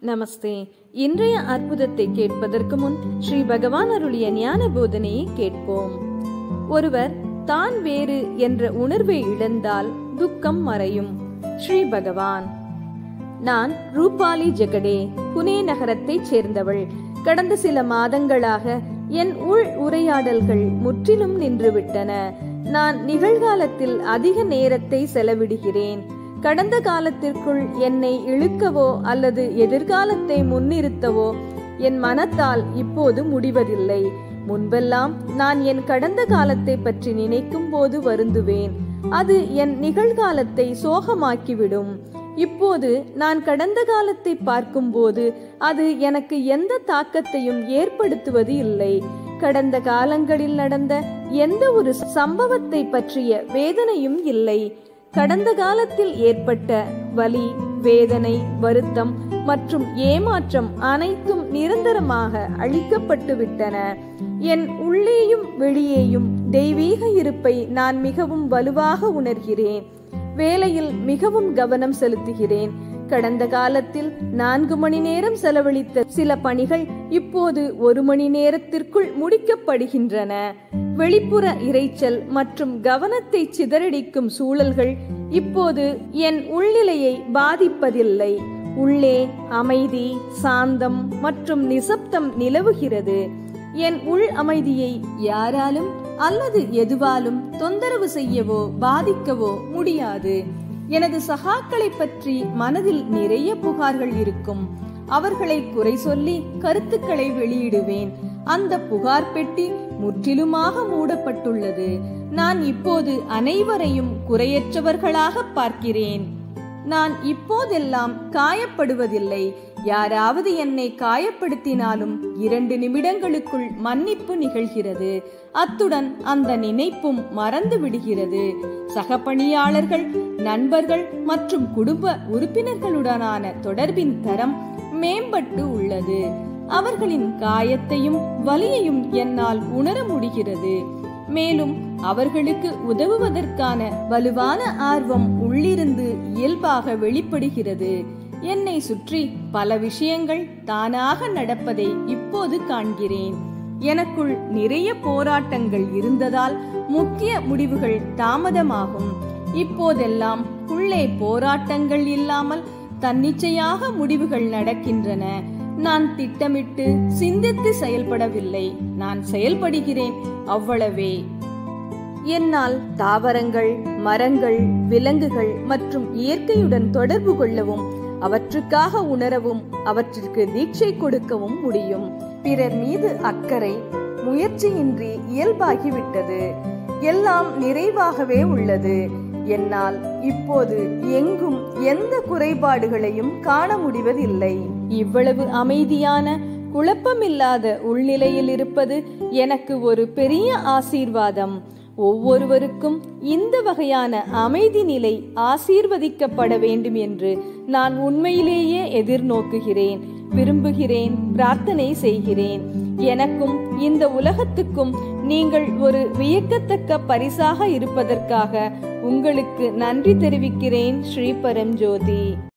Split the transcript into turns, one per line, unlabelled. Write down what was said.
நமஸ்தே இன்றைய அற்புதத்தை கேட்பதற்கு முன் ஸ்ரீ பகவான் அருளிய ஞான போதனையை கேட்போம் ஒருவர் தான் வேறு என்ற உணர்வை இழந்தால் துக்கம் மறையும் ஸ்ரீ பகவான் நான் ரூபாலி ஜெகடே புனே நகரத்தைச் சேர்ந்தவள் கடந்த சில மாதங்களாக என் உள் உரையாடல்கள் முற்றிலும் நின்றுவிட்டன நான் நிகழ்காலத்தில் அதிக நேரத்தை செலவிடுகிறேன் கடந்த காலத்திற்குள் என்னை இழுக்கவோ அல்லது எதிர்காலத்தை முன்னிறுத்தவோ என் மனத்தால் இப்போது முடிவதில்லை முன்பெல்லாம் நான் என் கடந்த காலத்தை பற்றி நினைக்கும் போது வருந்துவேன் அது என் நிகழ்காலத்தை சோகமாக்கிவிடும் இப்போது நான் கடந்த காலத்தை பார்க்கும்போது அது எனக்கு எந்த தாக்கத்தையும் ஏற்படுத்துவது இல்லை கடந்த காலங்களில் நடந்த எந்த ஒரு சம்பவத்தை பற்றிய வேதனையும் இல்லை கடந்த காலத்தில் ஏற்பட்ட வலி வேதனை வருத்தம் மற்றும் ஏமாற்றம் அனைத்தும் நிரந்தரமாக அழிக்கப்பட்டு விட்டன என் உள்ளேயும் வெளியேயும் தெய்வீக இருப்பை நான் மிகவும் வலுவாக உணர்கிறேன் வேலையில் மிகவும் கவனம் செலுத்துகிறேன் கடந்த காலத்தில் நான்கு மணி நேரம் செலவழித்த சில பணிகள் இப்போது ஒரு மணி நேரத்திற்குள் முடிக்கப்படுகின்றன வெளிப்புற இரைச்சல் மற்றும் கவனத்தை சிதறடிக்கும் சூழல்கள் இப்போது என் உள்நிலையை பாதிப்பதில்லை உள்ளே அமைதி சாந்தம் மற்றும் நிசப்தம் நிலவுகிறது என் உள் அமைதியை யாராலும் அல்லது எதுவாலும் தொந்தரவு செய்யவோ பாதிக்கவோ முடியாது எனது சகாக்களை பற்றி மனதில் நிறைய புகார்கள் இருக்கும் அவர்களை குறை சொல்லி கருத்துக்களை வெளியிடுவேன் அந்த புகார் பெட்டி முற்றிலுமாக மூடப்பட்டுள்ளது நான் இப்போது அனைவரையும் குறையற்றவர்களாக பார்க்கிறேன் நான் இப்போதெல்லாம் காயப்படுவதில்லை யாராவது என்னை காயப்படுத்தினாலும் இரண்டு நிமிடங்களுக்குள் மன்னிப்பு நிகழ்கிறது அத்துடன் அந்த நினைப்பும் மறந்து விடுகிறது சக பணியாளர்கள் நண்பர்கள் மற்றும் குடும்ப உறுப்பினர்களுடனான தொடர்பின் தரம் மேம்பட்டு உள்ளது அவர்களின் காயத்தையும் வலியையும் என்னால் உணர முடிகிறது மேலும் அவர்களுக்கு உதவுவதற்கான வலுவான ஆர்வம் உள்ளிருந்து இயல்பாக வெளிப்படுகிறது என்னை சுற்றி பல விஷயங்கள் தானாக நடப்பதை இப்போது காண்கிறேன் எனக்குள் நிறைய போராட்டங்கள் இருந்ததால் முக்கிய முடிவுகள் தாமதமாகும் இப்போதெல்லாம் உள்ளே போராட்டங்கள் இல்லாமல் தன்னிச்சையாக முடிவுகள் நடக்கின்றன நான் திட்டமிட்டு சிந்தித்து செயல்படவில்லை நான் செயல்படுகிறேன் அவ்வளவே என்னால் தாவரங்கள் மரங்கள் விலங்குகள் மற்றும் இயற்கையுடன் தொடர்பு கொள்ளவும் அவற்றுக்காக உணரவும் அவற்றிற்கு தீட்சை கொடுக்கவும் முடியும் பிறர் மீது அக்கறை முயற்சியின்றி இயல்பாகிவிட்டது எல்லாம் நிறைவாகவே உள்ளது என்னால் இப்போது எங்கும் எந்த குறைபாடுகளையும் காண முடிவதில்லை இவ்வளவு அமைதியான குழப்பமில்லாத உள்நிலையில் இருப்பது எனக்கு ஒரு பெரிய ஆசீர்வாதம் ஒவ்வொருவருக்கும் இந்த வகையான அமைதி நிலை ஆசீர்வதிக்கப்பட வேண்டும் என்று நான் உண்மையிலேயே எதிர்நோக்குகிறேன் விரும்புகிறேன் பிரார்த்தனை செய்கிறேன் எனக்கும் இந்த உலகத்துக்கும் நீங்கள் ஒரு வியக்கத்தக்க பரிசாக இருப்பதற்காக உங்களுக்கு நன்றி தெரிவிக்கிறேன் ஸ்ரீ பரஞ்சோதி